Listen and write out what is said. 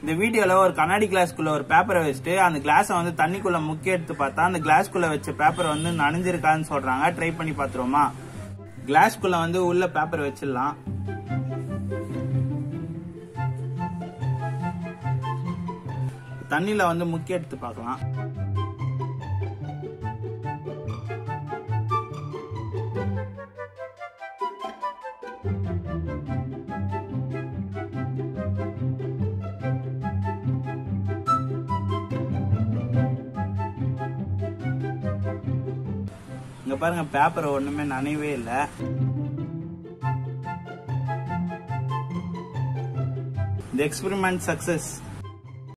இந்த வீடியோல ஒரு கண்ணாடி கிளாஸ்க்குள்ள ஒரு பேப்பரை வச்சுட்டு அந்த கிளாஸை வந்து தண்ணிக்குள்ள முக்கி எடுத்து பார்த்தா அந்த கிளாஸ்க்குள்ள வச்ச பேப்பர் வந்து நனைஞ்சிருக்கான்னு சொல்றாங்க ட்ரை பண்ணி பாத்துருவோமா கிளாஸ்க்குள்ள வந்து உள்ள பேப்பர் வச்சிடலாம் தண்ணியில வந்து முக்கி எடுத்து பார்க்கலாம் இங்க பாருங்க பேப்பர் ஒண்ணுமே நனையவே இல்லை இந்த எக்ஸ்பெரிமெண்ட் சக்சஸ்